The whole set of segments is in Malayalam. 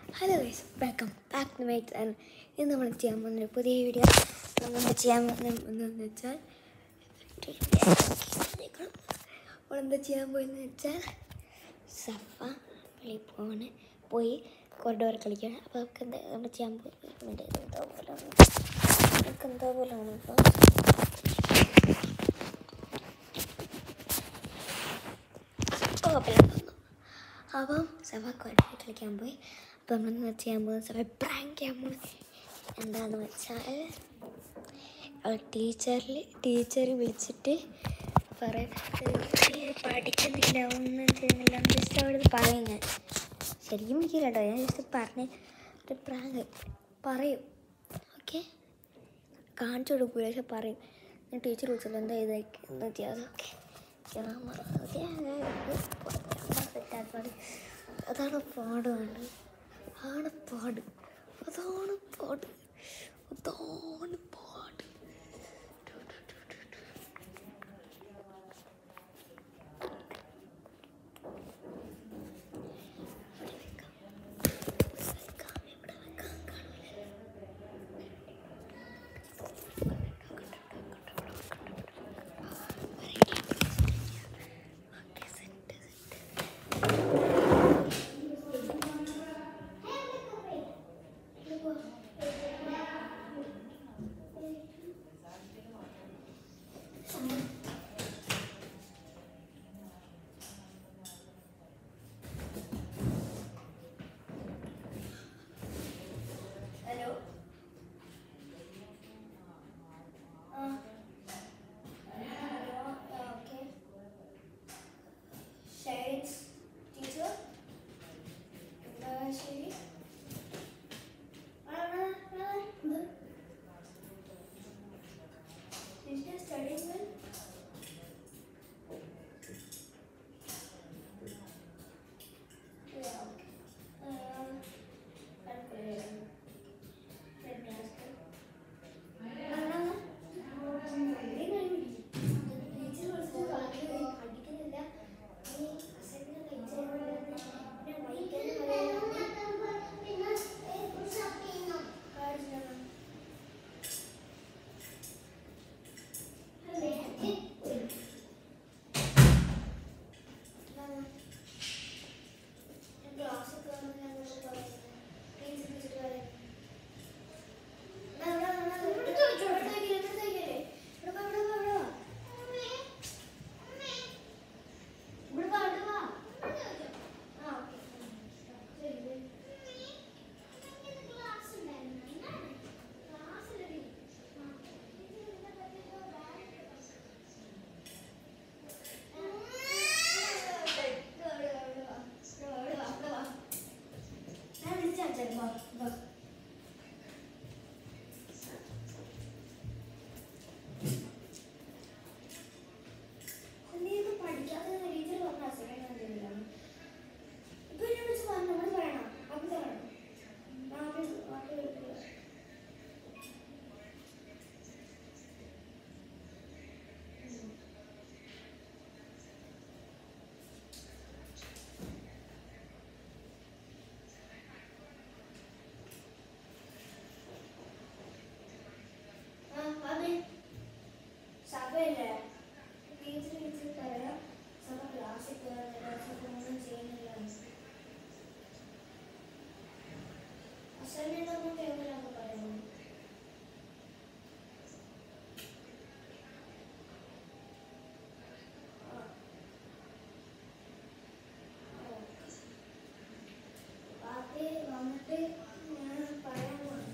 Hello guys welcome back to my channel ഇന്ന് നമ്മൾ ചെയ്യാൻ പോകുന്ന ഒരു പുതിയ വീഡിയോ നമ്മൾ ചെയ്യാൻ പോകുന്നതെന്ന് വെച്ചാൽ നമ്മളെന്താ ചെയ്യാൻ പോകുന്നത് വെച്ചാൽ സഫ വെളിയിൽ പോവാണ് പോയി കൊറിഡോർ കളിക്കാൻ അപ്പോൾ നമുക്ക് എന്താ നമ്മൾ ചെയ്യാൻ പോകുന്നത് എന്തോ പോലെ നമുക്ക് എന്തോ പോലെ ആണ് ഇപ്പോൾ കുഴപ്പമില്ല അപ്പം സഭ കൊറിഡോർ കളിക്കാൻ പോയി അപ്പം നമ്മൾ എന്താ ചെയ്യാൻ പോകുന്നത് സഭ പ്രാങ്ക് ചെയ്യാൻ പോകുന്നത് എന്താണെന്ന് വെച്ചാൽ ടീച്ചറിൽ ടീച്ചർ വിളിച്ചിട്ട് പറയും പഠിക്കുന്നില്ല ഒന്നും ചെയ്യുന്നില്ല ജസ്റ്റ് അവിടെ പറയും ഞാൻ ശരിക്കും വിളിക്കില്ല കേട്ടോ ഞാൻ ജസ്റ്റ് പറഞ്ഞ് ഒരു പ്രാങ്ക് പറയും ഓക്കെ കാണിച്ചു കൊടുക്കൂല പക്ഷെ പറയും ഞാൻ ടീച്ചർ വിളിച്ചല്ലോ എന്താ ഇത് എന്താ ചെയ്യാതെ ഓക്കെ അതാണ് പാട് വേണ്ടത് ആണ് പാട് അതാണ് പാട് അതാണ് പാട് ഹലോ ഓക്കെ ഷൈൻസ് ടീച്ചർ എന്താ ശരി Studying well? Yeah, okay. Uh, calculator. Let me ask you. സഭയില്ലേ ടീച്ചർ ടീച്ചർ പറയാം സഭ ക്ലാസ്സിൽ കയറുന്നില്ല സഭ ഒന്നും ചെയ്യുന്നില്ല അസൈൻമെന്റ് ഒന്നും ടൈമിലൊക്കെ പറയുന്നു പാപ്പി വന്നിട്ട് ഞാൻ പറയാൻ പോകുന്നു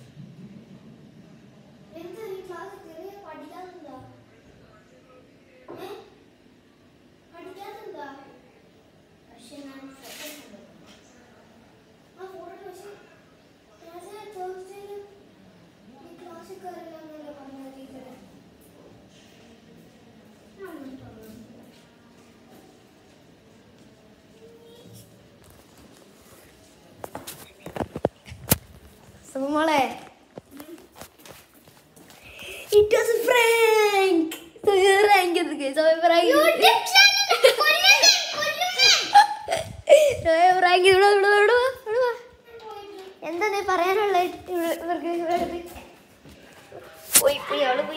എന്താ ഈ ക്ലാസ് ചെറിയ പഠിക്കാനുണ്ടോ ഏ പഠിക്കാനുണ്ടോ പക്ഷെ ഞാൻ ഫോട്ടോ കണ്ടു ആ ഫോട്ടോ പക്ഷെ ക്ലാസ്സിൽ ചോദിച്ചാലും ഈ ക്ലാസ്സിൽ കയറില്ല എന്നല്ല പറഞ്ഞ ടീച്ചർ ഞാൻ ഒന്നും പറഞ്ഞു മോളെ ഇറ്റ് വാസ് ഫ്രാങ്ക് ഫ്രാങ്ക് എന്തൊക്കെ ഫ്രാങ്ക് ഫ്രാങ്ക് ഇവിടെ ഇവിടെ ഇവിടെ ഇവിടെ വാ എന്താ നീ പറയാനുള്ള ഇവ- ഇവർക്ക് ഇവർക്ക്? പോയി പോയി അവള് പോയി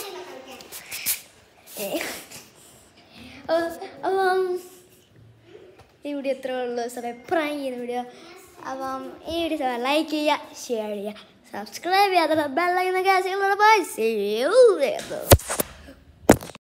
ഏ. അപ്പൊ- അപ്പം ഈ വീഡിയോ എത്ര ഉള്ളൂ അഭിപ്രായം ചെയ്യുന്ന വീഡിയോ അപ്പം ഈ വീഡിയോ ലൈക്ക് ചെയ്യുക ഷെയർ ചെയ്യുക സബ്സ്ക്രൈബ് ചെയ്യാതെ ബെല്ലൈക്കുന്ന കാശുകളുടെ പൈസ